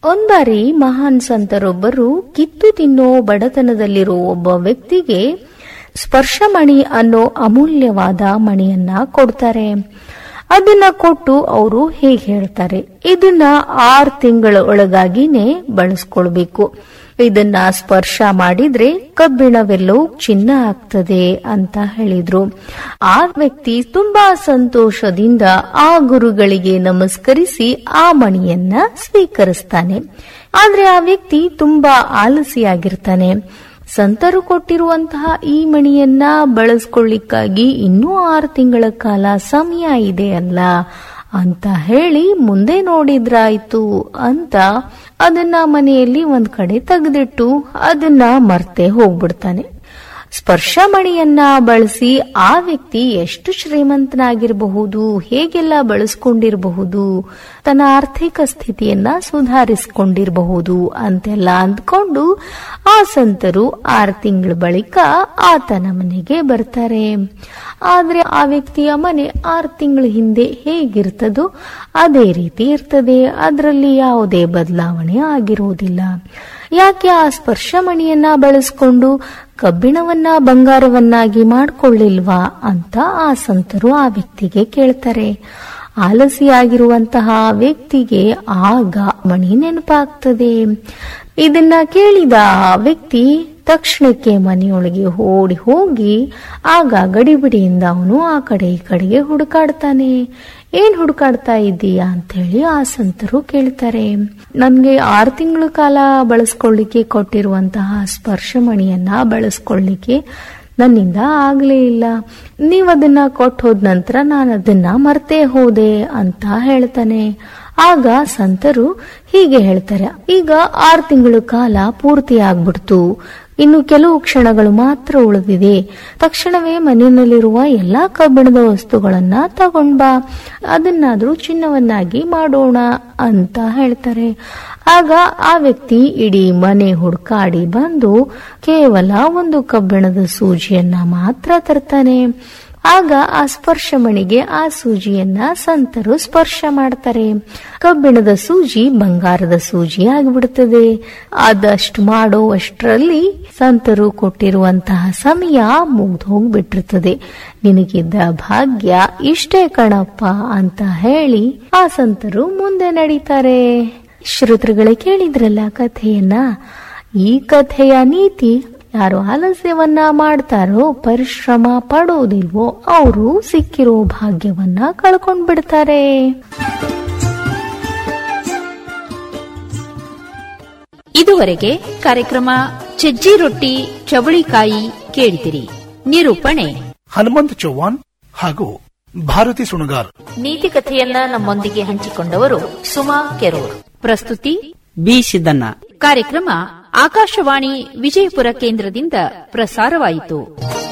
ಒಂದ್ಬಾರಿ ಮಹಾನ್ ಸಂತರೊಬ್ಬರು ಕಿತ್ತು ತಿನ್ನೋ ಬಡತನದಲ್ಲಿರೋ ಒಬ್ಬ ವ್ಯಕ್ತಿಗೆ ಸ್ಪರ್ಶಮಣಿ ಅನ್ನೋ ಅಮೂಲ್ಯವಾದ ಮಣಿಯನ್ನ ಕೊಡ್ತಾರೆ ಅದನ್ನ ಕೊಟ್ಟು ಅವರು ಹೇಗೆ ಹೇಳ್ತಾರೆ ಇದನ್ನ ಆರು ತಿಂಗಳ ಒಳಗಾಗಿನೇ ಬಳಸ್ಕೊಳ್ಬೇಕು ಇದನ್ನ ಸ್ಪರ್ಶ ಮಾಡಿದ್ರೆ ಕಬ್ಬಿಣವೆಲ್ಲವೂ ಚಿನ್ನ ಆಗ್ತದೆ ಅಂತ ಹೇಳಿದ್ರು ಆ ವ್ಯಕ್ತಿ ತುಂಬಾ ಸಂತೋಷದಿಂದ ಆ ಗುರುಗಳಿಗೆ ನಮಸ್ಕರಿಸಿ ಆ ಮಣಿಯನ್ನ ಸ್ವೀಕರಿಸ್ತಾನೆ ಆದ್ರೆ ಆ ವ್ಯಕ್ತಿ ತುಂಬಾ ಆಲಸಿಯಾಗಿರ್ತಾನೆ ಸಂತರು ಕೊಟ್ಟಿರುವಂತಹ ಈ ಮಣಿಯನ್ನ ಬಳಸ್ಕೊಳ್ಳಿಕ್ಕಾಗಿ ಇನ್ನೂ ಆರು ತಿಂಗಳ ಕಾಲ ಸಮಯ ಇದೆ ಅಲ್ಲ ಅಂತ ಹೇಳಿ ಮುಂದೆ ನೋಡಿದ್ರಾಯ್ತು ಅಂತ ಅದನ್ನ ಮನೆಯಲ್ಲಿ ಒಂದ್ ಕಡೆ ತೆಗೆದಿಟ್ಟು ಅದನ್ನ ಮರ್ತೆ ಹೋಗ್ಬಿಡ್ತಾನೆ ಸ್ಪರ್ಶಮಣಿಯನ್ನ ಬಳಸಿ ಆ ವ್ಯಕ್ತಿ ಎಷ್ಟು ಶ್ರೀಮಂತನಾಗಿರಬಹುದು ಹೇಗೆಲ್ಲ ಬಳಸ್ಕೊಂಡಿರಬಹುದು ತನ್ನ ಆರ್ಥಿಕ ಸ್ಥಿತಿಯನ್ನ ಸುಧಾರಿಸಿಕೊಂಡಿರಬಹುದು ಅಂತೆಲ್ಲ ಅಂದ್ಕೊಂಡು ಆ ಸಂತರು ಆರು ತಿಂಗಳ ಬಳಿಕ ಆತನ ಮನೆಗೆ ಬರ್ತಾರೆ ಆದ್ರೆ ಆ ವ್ಯಕ್ತಿಯ ಮನೆ ಆರು ತಿಂಗಳ ಹಿಂದೆ ಹೇಗಿರ್ತದೋ ಅದೇ ರೀತಿ ಇರ್ತದೆ ಅದರಲ್ಲಿ ಯಾವುದೇ ಬದಲಾವಣೆ ಆಗಿರುವುದಿಲ್ಲ ಯಾಕೆ ಆ ಸ್ಪರ್ಶಮಣಿಯನ್ನ ಬಳಸ್ಕೊಂಡು ಕಬ್ಬಿಣವನ್ನ ಬಂಗಾರವನ್ನಾಗಿ ಮಾಡ್ಕೊಳ್ಳಿಲ್ವಾ ಅಂತ ಆ ಸಂತರು ಆ ವ್ಯಕ್ತಿಗೆ ಕೇಳ್ತಾರೆ ಆಲಸಿಯಾಗಿರುವಂತಹ ವ್ಯಕ್ತಿಗೆ ಆಗ ಮಣಿ ನೆನಪಾಗ್ತದೆ ಇದನ್ನ ಕೇಳಿದ ಆ ವ್ಯಕ್ತಿ ತಕ್ಷಣಕ್ಕೆ ಮನೆಯೊಳಗೆ ಓಡಿ ಹೋಗಿ ಆಗ ಗಡಿಬಿಡಿಯಿಂದ ಅವನು ಆ ಕಡೆ ಈ ಕಡೆಗೆ ಹುಡುಕಾಡ್ತಾನೆ ಏನ್ ಹುಡುಕಾಡ್ತಾ ಇದ್ದೀಯಾ ಅಂತ ಹೇಳಿ ಆ ಸಂತರು ಕೇಳ್ತಾರೆ ನನ್ಗೆ ಆರು ತಿಂಗಳ ಕಾಲ ಬಳಸ್ಕೊಳ್ಳಿಕ್ಕೆ ಕೊಟ್ಟಿರುವಂತಹ ಸ್ಪರ್ಶಮಣಿಯನ್ನ ಬಳಸ್ಕೊಳ್ಳಿಕ್ಕೆ ನನ್ನಿಂದ ಆಗ್ಲೇ ಇಲ್ಲ ನೀವ್ ಅದನ್ನ ಕೊಟ್ಟು ಹೋದ ನಂತರ ನಾನು ಅದನ್ನ ಮರ್ತೇ ಹೋದೆ ಅಂತ ಹೇಳ್ತಾನೆ ಆಗ ಸಂತರು ಹೀಗೆ ಹೇಳ್ತಾರೆ ಈಗ ಆರು ತಿಂಗಳ ಕಾಲ ಪೂರ್ತಿ ಆಗ್ಬಿಡ್ತು ಇನ್ನು ಕೆಲವು ಕ್ಷಣಗಳು ಮಾತ್ರ ಉಳಿದಿದೆ ತಕ್ಷಣವೇ ಮನೆಯಲ್ಲಿರುವ ಎಲ್ಲಾ ಕಬ್ಬಿಣದ ವಸ್ತುಗಳನ್ನ ತಗೊಂಡ್ ಬಾ ಅದನ್ನಾದ್ರೂ ಚಿನ್ನವನ್ನಾಗಿ ಮಾಡೋಣ ಅಂತ ಹೇಳ್ತಾರೆ ಆಗ ಆ ವ್ಯಕ್ತಿ ಇಡೀ ಮನೆ ಹುಡುಕಾಡಿ ಬಂದು ಕೇವಲ ಒಂದು ಕಬ್ಬಿಣದ ಸೂಜಿಯನ್ನ ಮಾತ್ರ ತರ್ತಾನೆ ಆಗ ಆ ಸ್ಪರ್ಶಮಣಿಗೆ ಆ ಸೂಜಿಯನ್ನ ಸಂತರು ಸ್ಪರ್ಶ ಮಾಡ್ತಾರೆ ಕಬ್ಬಿಣದ ಸೂಜಿ ಬಂಗಾರದ ಸೂಜಿ ಆಗಿಬಿಡುತ್ತದೆ ಆದಷ್ಟು ಮಾಡೋ ಅಷ್ಟರಲ್ಲಿ ಸಂತರು ಕೊಟ್ಟಿರುವಂತಹ ಸಮಯ ಮುಗ್ದು ಹೋಗ್ಬಿಟ್ಟಿರ್ತದೆ ನಿನಗಿದ್ದ ಭಾಗ್ಯ ಇಷ್ಟೇ ಕಣಪ್ಪ ಅಂತ ಹೇಳಿ ಆ ಸಂತರು ಮುಂದೆ ನಡೀತಾರೆ ಶ್ರೋತೃಗಳೇ ಕೇಳಿದ್ರಲ್ಲ ಕಥೆಯನ್ನ ಈ ಕಥೆಯ ನೀತಿ ಯಾರು ಆಲಸ್ಯವನ್ನ ಮಾಡ್ತಾರೋ ಪರಿಶ್ರಮ ಪಡೋದಿಲ್ವೋ ಅವರು ಸಿಕ್ಕಿರೋ ಭಾಗ್ಯವನ್ನ ಕಳ್ಕೊಂಡ್ ಬಿಡ್ತಾರೆ ಇದುವರೆಗೆ ಕಾರ್ಯಕ್ರಮ ಸಜ್ಜಿ ರೊಟ್ಟಿ ಚವಳಿಕಾಯಿ ಕೇಳಿದಿರಿ ನಿರೂಪಣೆ ಹನುಮಂತ್ ಚೌಹಾಣ್ ಹಾಗೂ ಭಾರತಿ ಸುಣಗಾರ್ ನೀತಿ ಕಥೆಯನ್ನ ನಮ್ಮೊಂದಿಗೆ ಹಂಚಿಕೊಂಡವರು ಸುಮಾ ಕೆರೂರ್ ಪ್ರಸ್ತುತಿ ಬಿ ಸಿದ್ದಣ್ಣ ಕಾರ್ಯಕ್ರಮ ಆಕಾಶವಾಣಿ ವಿಜಯಪುರ ಕೇಂದ್ರದಿಂದ ಪ್ರಸಾರವಾಯಿತು